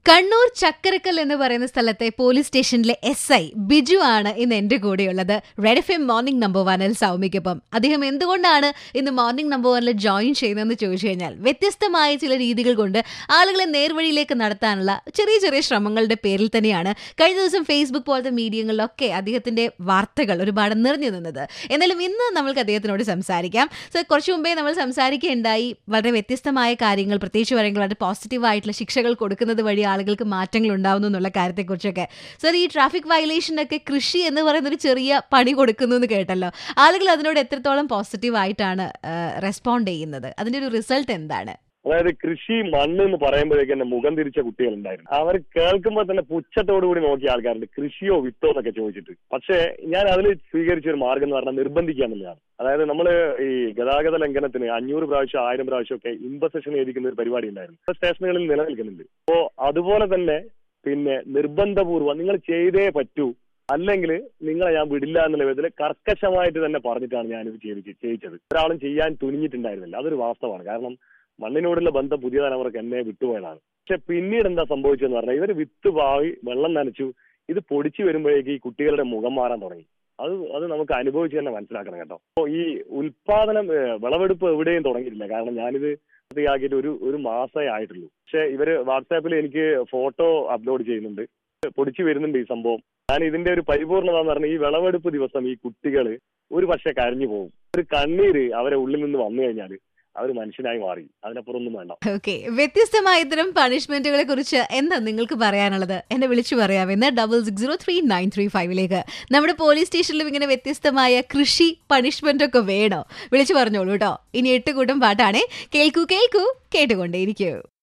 കണ്ണൂർ ചക്കരക്കൽ എന്ന് പറയുന്ന സ്ഥലത്തെ പോലീസ് സ്റ്റേഷനിലെ എസ് ഐ ബിജു ആണ് ഇന്ന് എന്റെ കൂടെയുള്ളത് red F M morning number വണ്ണിൽ സൗമ്യക്കൊപ്പം അദ്ദേഹം എന്തുകൊണ്ടാണ് ഇന്ന് മോർണിംഗ് നമ്പർ വണ്ണിൽ ജോയിൻ ചെയ്യുന്നതെന്ന് ചോദിച്ചു കഴിഞ്ഞാൽ വ്യത്യസ്തമായ ചില രീതികൾ കൊണ്ട് ആളുകളെ നേർവഴിയിലേക്ക് നടത്താനുള്ള ചെറിയ ചെറിയ ശ്രമങ്ങളുടെ പേരിൽ തന്നെയാണ് കഴിഞ്ഞ ദിവസം ഫേസ്ബുക്ക് പോലത്തെ മീഡിയങ്ങളിലൊക്കെ അദ്ദേഹത്തിന്റെ വാർത്തകൾ ഒരുപാട് നിറഞ്ഞു നിന്നത് എന്നാലും ഇന്ന് നമ്മൾക്ക് അദ്ദേഹത്തിനോട് സംസാരിക്കാം സോ കുറച്ചു മുമ്പേ നമ്മൾ സംസാരിക്കുകയുണ്ടായി വളരെ വ്യത്യസ്തമായ കാര്യങ്ങൾ പ്രത്യേകിച്ച് പറയുമ്പോൾ വളരെ പോസിറ്റീവായിട്ടുള്ള ശിക്ഷകൾ കൊടുക്കുന്നത് വഴി ആളുകൾക്ക് മാറ്റങ്ങൾ ഉണ്ടാവുന്നു എന്നുള്ള കാര്യത്തെക്കുറിച്ചൊക്കെ സർ ഈ ട്രാഫിക് വയലേഷനൊക്കെ കൃഷി എന്ന് പറയുന്ന ഒരു ചെറിയ പണി കൊടുക്കുന്നു എന്ന് കേട്ടല്ലോ ആളുകൾ അതിനോട് എത്രത്തോളം പോസിറ്റീവായിട്ടാണ് റെസ്പോണ്ട് ചെയ്യുന്നത് അതിന്റെ ഒരു റിസൾട്ട് എന്താണ് അതായത് കൃഷി മണ്ണ് എന്ന് പറയുമ്പോഴേക്ക് എന്നെ മുഖം തിരിച്ച കുട്ടികളുണ്ടായിരുന്നു അവർ കേൾക്കുമ്പോൾ തന്നെ പുച്ഛത്തോടു കൂടി നോക്കിയ ആൾക്കാരുണ്ട് കൃഷിയോ വിത്തോ എന്നൊക്കെ ചോദിച്ചിട്ട് പക്ഷേ ഞാൻ അതിൽ സ്വീകരിച്ച ഒരു മാർഗം എന്ന് പറഞ്ഞാൽ നിർബന്ധിക്കുക എന്നുള്ളതാണ് അതായത് നമ്മൾ ഈ ഗതാഗത ലംഘനത്തിന് അഞ്ഞൂറ് പ്രാവശ്യം ആയിരം പ്രാവശ്യം ഒക്കെ ഇമ്പസെഷൻ എഴുതിക്കുന്ന ഒരു പരിപാടി ഉണ്ടായിരുന്നു സ്റ്റേഷനുകളിൽ നിലനിൽക്കുന്നുണ്ട് അപ്പോ അതുപോലെ തന്നെ പിന്നെ നിർബന്ധപൂർവ്വം നിങ്ങൾ ചെയ്തേ പറ്റൂ അല്ലെങ്കിൽ നിങ്ങളെ ഞാൻ വിടില്ല എന്നുള്ള വിധത്തിൽ കർക്കശമായിട്ട് തന്നെ പറഞ്ഞിട്ടാണ് ഞാനിത് ചെയ്ത് ചെയ്യിച്ചത് ഒരാളും ചെയ്യാൻ തുനിഞ്ഞിട്ടുണ്ടായിരുന്നില്ല അതൊരു വാസ്തവമാണ് കാരണം മണ്ണിനോടുള്ള ബന്ധം പുതിയ തലമുറക്ക് എന്നെ വിട്ടുപോയതാണ് പക്ഷെ പിന്നീട് എന്താ സംഭവിച്ചതെന്ന് പറഞ്ഞാൽ ഇവർ വിത്ത് പാവി വെള്ളം നനച്ചു ഇത് പൊടിച്ചു വരുമ്പോഴേക്ക് ഈ കുട്ടികളുടെ മുഖം മാറാൻ തുടങ്ങി അത് അത് നമുക്ക് അനുഭവിച്ച് തന്നെ മനസ്സിലാക്കണം കേട്ടോ അപ്പോൾ ഈ ഉൽപാദനം ഏഹ്, വിളവെടുപ്പ് എവിടെയും തുടങ്ങിയിട്ടില്ല കാരണം ഞാനിത് പൂർത്തിയാക്കിയിട്ട് ഒരു ഒരു മാസമേ ആയിട്ടുള്ളൂ പക്ഷെ ഇവര് വാട്സാപ്പിൽ എനിക്ക് ഫോട്ടോ അപ്ലോഡ് ചെയ്യുന്നുണ്ട് പൊടിച്ചു വരുന്നുണ്ട് ഈ സംഭവം ഞാൻ ഇതിന്റെ ഒരു പരിപൂർണത എന്ന് പറഞ്ഞാൽ ഈ വിളവെടുപ്പ് ദിവസം ഈ കുട്ടികൾ ഒരു പക്ഷെ കരഞ്ഞു പോകും ഒരു കണ്ണീര് അവരെ ഉള്ളിൽ നിന്ന് വന്നു കഴിഞ്ഞാൽ അവർ മനുഷ്യനായി മാറി അതിനപ്പുറം ഒന്നും വേണ്ട ഓക്കെ വ്യത്യസ്തമായ ഇത്തരം പണിഷ്മെന്റുകളെ കുറിച്ച് എന്താ നിങ്ങൾക്ക് പറയാനുള്ളത് എന്നെ വിളിച്ചു പറയാമെന്ന് double six zero three nine three ഫൈവിലേക്ക് നമ്മുടെ പോലീസ് സ്റ്റേഷനിലും ഇങ്ങനെ വ്യത്യസ്തമായ കൃഷി പണിഷ്മെന്റ് ഒക്കെ വേണോ വിളിച്ചു പറഞ്ഞോളൂ കേട്ടോ ഇനി എട്ട് കൂട്ടം പാട്ടാണേ കേൾക്കൂ കേൾക്കൂ കേട്ടുകൊണ്ടേയിരിക്കൂ